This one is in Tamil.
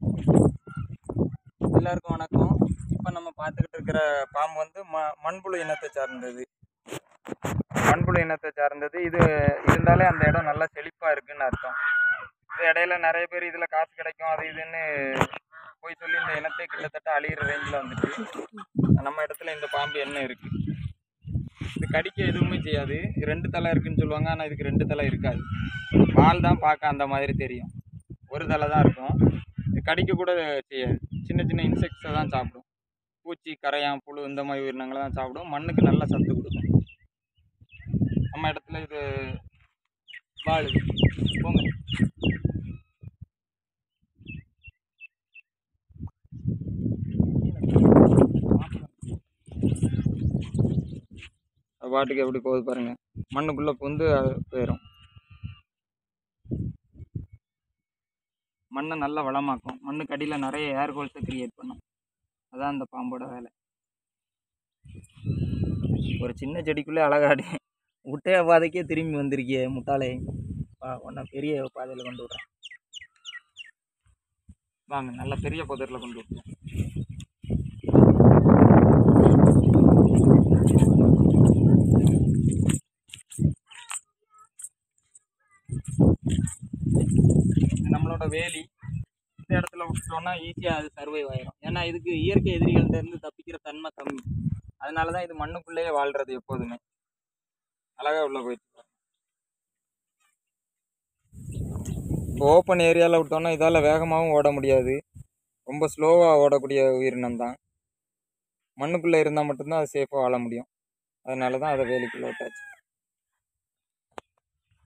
எல்லாருக்கும் வணக்கம் இப்போ நம்ம பார்த்துக்கிட்டு இருக்கிற பாம்பு வந்து ம மண்புழு இனத்தை சார்ந்தது மண்புழு இனத்தை சார்ந்தது இது இருந்தாலே அந்த இடம் நல்லா செழிப்பாக இருக்குன்னு அர்த்தம் இது இடையில நிறைய பேர் இதில் காசு கிடைக்கும் அது இதுன்னு போய் சொல்லி இந்த இனத்தை கிட்டத்தட்ட அழியிற ரேஞ்சில் வந்துட்டு நம்ம இடத்துல இந்த பாம்பு என்ன இருக்கு இது கடிக்க எதுவுமே செய்யாது ரெண்டு தலை இருக்குன்னு சொல்லுவாங்க ஆனால் இதுக்கு ரெண்டு தலை இருக்காது வால் தான் பார்க்க அந்த மாதிரி தெரியும் ஒரு தலை தான் இருக்கும் இது கடிக்க கூட செய்யாது சின்ன சின்ன இன்செக்ட்ஸை தான் சாப்பிடும் பூச்சி கரையான் புழு இந்த மாதிரி உயிரினங்களை தான் சாப்பிடும் மண்ணுக்கு நல்ல சத்து கொடுக்கும் நம்ம இடத்துல இது வாழுது போங்க அது பாட்டுக்கு எப்படி போகுது பாருங்க மண்ணுக்குள்ளே புந்து அது போயிடும் மண்ணை நல்லா வளமாக்கும் மண்ணுக்கு அடியில் நிறைய ஏர் ஹோல்ஸை கிரியேட் பண்ணும் அதான் அந்த பாம்போட வேலை ஒரு சின்ன செடிக்குள்ளே அழகாடி விட்டைய பாதைக்கே திரும்பி வந்திருக்கியே முட்டாளே வா உன்னை பெரிய பாதையில் கொண்டு விட்றேன் வாங்க நல்ல பெரிய புதரில் கொண்டு விட்றேன் இது நம்மளோட வேலி இந்த இடத்துல விட்டோம்னா ஈஸியாக அது சர்வைவ் ஆயிரும் ஏன்னா இதுக்கு இயற்கை எதிரிகள்ட்ட இருந்து தப்பிக்கிற தன்மை கம்மி அதனால தான் இது மண்ணுக்குள்ளேயே வாழ்றது எப்போதுமே அழகா உள்ள போயிட்டு இப்போ ஓப்பன் ஏரியாவில் விட்டோம்னா இதால் வேகமாகவும் ஓட முடியாது ரொம்ப ஸ்லோவாக ஓடக்கூடிய உயிரினம் தான் மண்ணுக்குள்ளே இருந்தால் மட்டும்தான் அது சேஃபாக வாழ முடியும் அதனால தான் அதை வேலிக்குள்ளே விட்டேன்